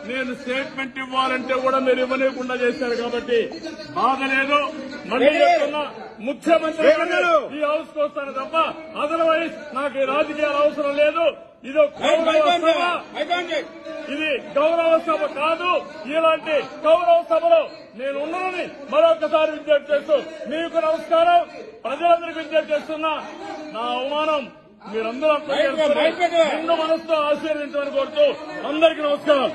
నేను స్టేట్మెంట్ ఇవ్వాలంటే కూడా మీరు ఇవ్వలేకుండా చేశారు కాబట్టి బాధ లేదు మళ్ళీ చెప్తున్నా ముఖ్యమంత్రి గారు ఈ హౌస్ కు వస్తాను తప్ప అదర్వైజ్ నాకు ఈ రాజకీయాలు అవసరం లేదు ఇది ఒక గౌరవ సభ ఇది గౌరవ సభ కాదు ఇలాంటి గౌరవ సభలో నేను ఉన్నానని మరొకసారి విజ్ఞప్తి చేస్తూ మీకు నమస్కారం ప్రజలందరికీ విజ్ఞప్తి చేస్తున్నా నా అవమానం మీరందరూ అర్థం చేసుకుని నిండు మనసుతో ఆశీర్వదించమని కోరుతూ అందరికీ నమస్కారం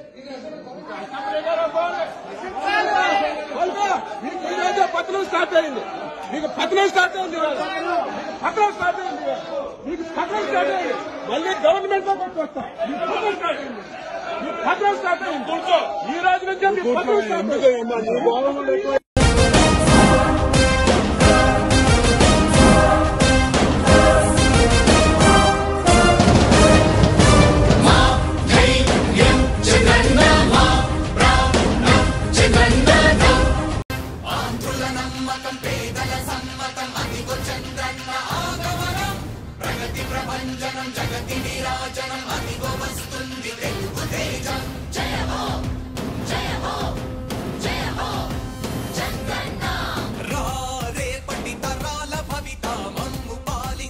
మీకు ఈరోజే పత్రం స్టార్ట్ అయింది మీకు పత్రం స్టార్ట్ అయింది ఇవాళ. పత్రం స్టార్ట్ అయింది ఇవాళ. మీకు పత్రం స్టార్ట్ అయింది మళ్ళీ గవర్నమెంట్ లో కొట్టుకొస్తాం మీకు పత్రం స్టార్ట్ అయింది మీకు పత్రం స్టార్ట్ అయింది కూర్చో ఈ రోజు నుంచే మీకు పత్రం స్టార్ట్ అయింది రేపటి తరాల భవిత మమ్ము పాలి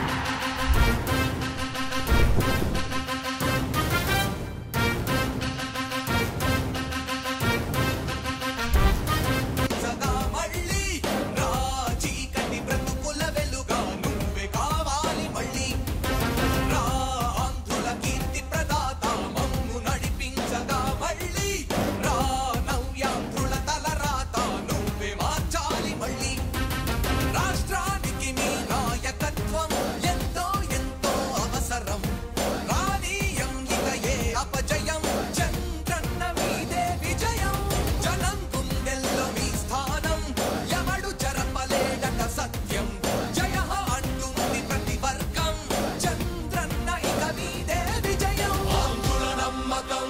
సదా మళ్ళీ రా చీకటి బ్రతుకుల వెలుగా నువ్వే కావాలి మళ్ళీ రా ఆంధ్రుల కీర్తి ప్రదాత మమ్ము నడిపించగా మళ్ళీ రా నవ్యాంధ్రుల తలరాత నువ్వే మార్చాలి మళ్ళీ రాష్ట్రానికి నీ నాయకత్వం ఎంతో ఎంతో అవసరం రానీయం ఇక ఏ అపజయం చంద్రన్న మీదే విజయం జనం గుండెల్లో మీ స్థానం ఎవడు జరపలేడట సత్యం జయ అంటుంది ప్రతి వర్గం చంద్రన్న ఇక మీదే విజయం ఆంధ్రుల నమ్మకం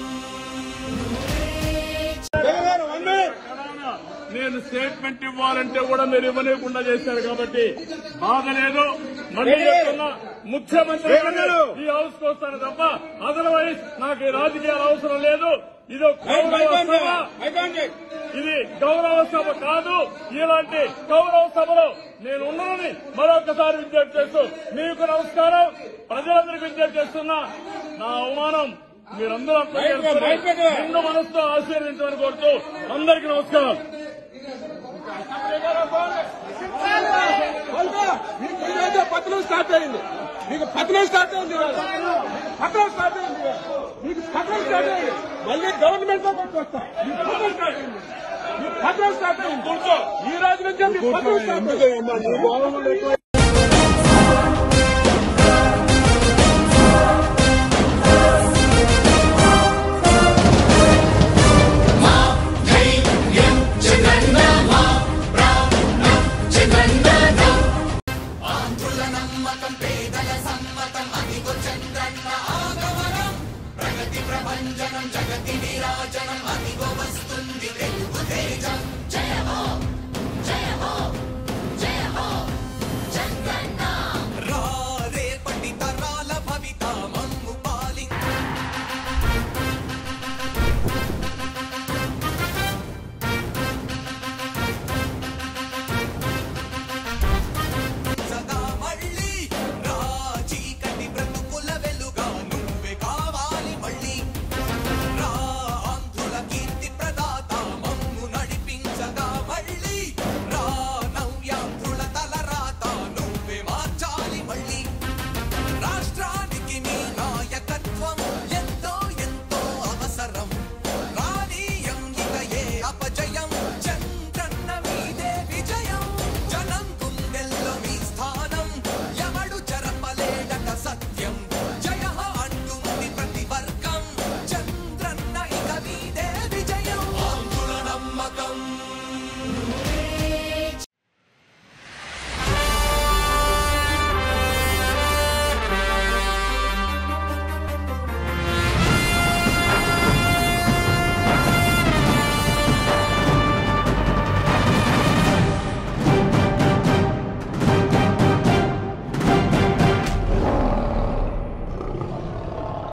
నేను స్టేట్మెంట్ ఇవ్వాలంటే కూడా మీరు ఇవ్వలేకుండా చేశారు కాబట్టి బాధ లేదు మళ్ళీ చెప్తున్నా ముఖ్యమంత్రి గారు ఈ హౌస్ కు వస్తాను తప్ప అదర్వైజ్ నాకు ఈ రాజకీయాలు అవసరం లేదు ఇది ఒక గౌరవ సభ ఇది గౌరవ సభ కాదు ఇలాంటి గౌరవ సభలో నేను ఉన్నానని మరొకసారి విజ్ఞప్తి చేస్తూ మీకు నమస్కారం ప్రజలందరికీ విజ్ఞప్తి చేస్తున్నా నా అవమానం మీరందరూ అర్థం చేసుకుని నిండు మనసుతో ఆశీర్వదించమని కోరుతూ అందరికీ నమస్కారం మీకు ఈరోజే పత్రం స్టార్ట్ అయింది మీకు పత్రం స్టార్ట్ అయింది ఇవాళ. మీకు పత్రం స్టార్ట్ అయింది ఇవాళ. మీకు పత్రం స్టార్ట్ అయింది మళ్ళీ గవర్నమెంట్ లో కొట్టుకొస్తాం మీకు పత్రం స్టార్ట్ అయింది మీకు పత్రం స్టార్ట్ అయింది కూర్చో ఈ రోజు నుంచే మీకు పత్రం స్టార్ట్ అయింది ఆంధ్రుల నమ్మకం పేదల సమ్మతం అదిగో చంద్రన్న ఆగమనం ప్రగతి ప్రభంజనం జగతి విరాజనం